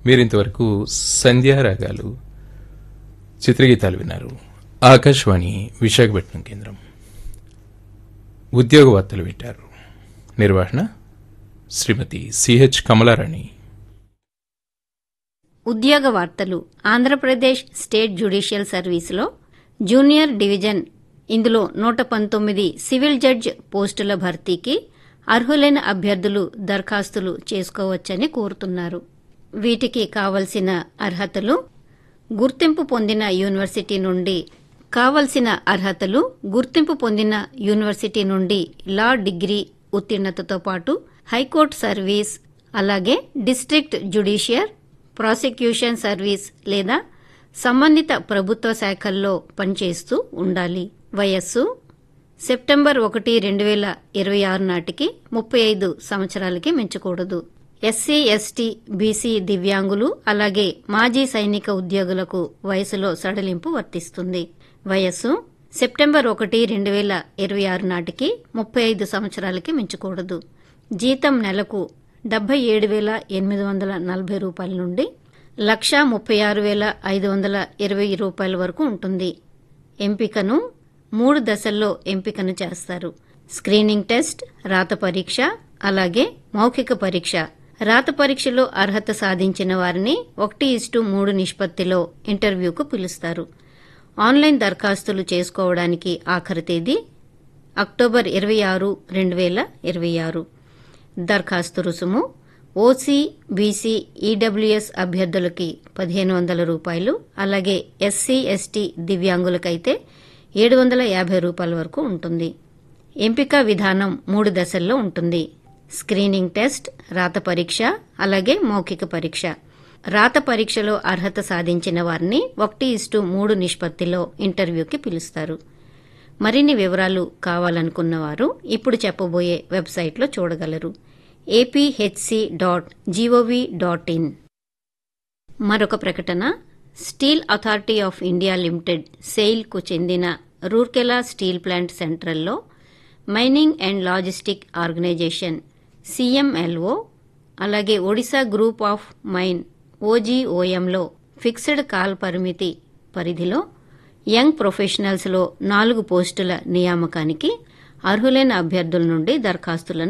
మీరింతవరకు సంధ్యారాగాలు చిత్రగీతాలు విన్నారు ఆకాశవాణి విశాఖపట్నం కేంద్రం ఉద్యోగ వార్తలు వింటారు నిర్వహణ శ్రీమతి సిహెచ్ కమలారాణి ఉద్యోగ వార్తలు ఆంధ్రప్రదేశ్ స్టేట్ జ్యుడిషియల్ సర్వీసులో జూనియర్ డివిజన్ ఇందులో నూట పంతొమ్మిది సివిల్ జడ్జ్ పోస్టుల భర్తీకి అర్హులైన అభ్యర్థులు దరఖాస్తులు చేసుకోవచ్చని కోరుతున్నారు వీటికి కావలసిన అర్హతలు గుర్తింపు పొందిన యూనివర్సిటీ నుండి కావలసిన అర్హతలు గుర్తింపు పొందిన యూనివర్సిటీ నుండి లా డిగ్రీ ఉత్తీర్ణతతో పాటు హైకోర్టు సర్వీస్ అలాగే డిస్ట్రిక్ట్ జ్యుడిషియర్ ప్రాసిక్యూషన్ సర్వీస్ లేదా సంబంధిత ప్రభుత్వ శాఖల్లో పనిచేస్తూ ఉండాలి వయస్సు సెప్టెంబర్ ఒకటి రెండు వేల ఇరవై ఆరు నాటికి ముప్పై ఐదు సంవత్సరాలకి మించకూడదు ఎస్సీ ఎస్టీ బీసీ దివ్యాంగులు అలాగే మాజీ సైనిక ఉద్యోగులకు వయసులో సడలింపు వర్తిస్తుంది వయస్సు సెప్టెంబర్ ఒకటి రెండు వేల ఇరవై ఆరు నాటికి ముప్పై ఐదు సంవత్సరాలకి మించకూడదు జీతం నెలకు డెబ్బై ఏడు వేల ఎనిమిది వందల నలభై రూపాయల నుండి లక్షా ముప్పై ఆరు వేల ఐదు వందల ఇరవై రూపాయల వరకు ఉంటుంది ఎంపికను మూడు దశల్లో ఎంపికను చేస్తారు స్క్రీనింగ్ టెస్ట్ రాత పరీక్ష అలాగే మౌఖిక పరీక్ష రాత పరీక్షలో అర్హత సాధించిన వారిని ఒకటి ఇస్టు మూడు నిష్పత్తిలో ఇంటర్వ్యూకు పిలుస్తారు ఆన్లైన్ దరఖాస్తులు చేసుకోవడానికి ఆఖరి తేదీ అక్టోబర్ ఇరవై ఆరు రెండు వేల ఇరవై ఆరు దరఖాస్తు రుసుము ఓసీ బీసీ ఈడబ్ల్యూఎస్ అభ్యర్థులకి పదిహేను వందల రూపాయలు అలాగే ఎస్సీ ఎస్టీ దివ్యాంగులకైతే ఏడు వందల యాభై రూపాయల వరకు ఉంటుంది ఎంపిక విధానం మూడు దశల్లో ఉంటుంది స్క్రీనింగ్ టెస్ట్ రాత పరీక్ష అలాగే మౌఖిక పరీక్ష రాత పరీక్షలో అర్హత సాధించిన వారిని ఒకటి ఇస్టు మూడు నిష్పత్తిలో ఇంటర్వ్యూకి పిలుస్తారు మరిన్ని వివరాలు కావాలనుకున్నవారు ఇప్పుడు చెప్పబోయే వెబ్సైట్లో చూడగలరు APHC dot GOV dot in మరొక ప్రకటన steel authority of India limited సెయిల్కు చెందిన రూర్కెలా స్టీల్ ప్లాంట్ సెంట్రల్లో mining and logistic organisation CMLO అలాగే ఒడిశా గ్రూప్ ఆఫ్ మైన్ ఓజీఓఎంలో ఫిక్స్డ్ కాల్ పరిమితి పరిధిలో యంగ్ ప్రొఫెషనల్స్లో నాలుగు పోస్టుల నియామకానికి అర్హులైన అభ్యర్థుల నుండి దరఖాస్తులను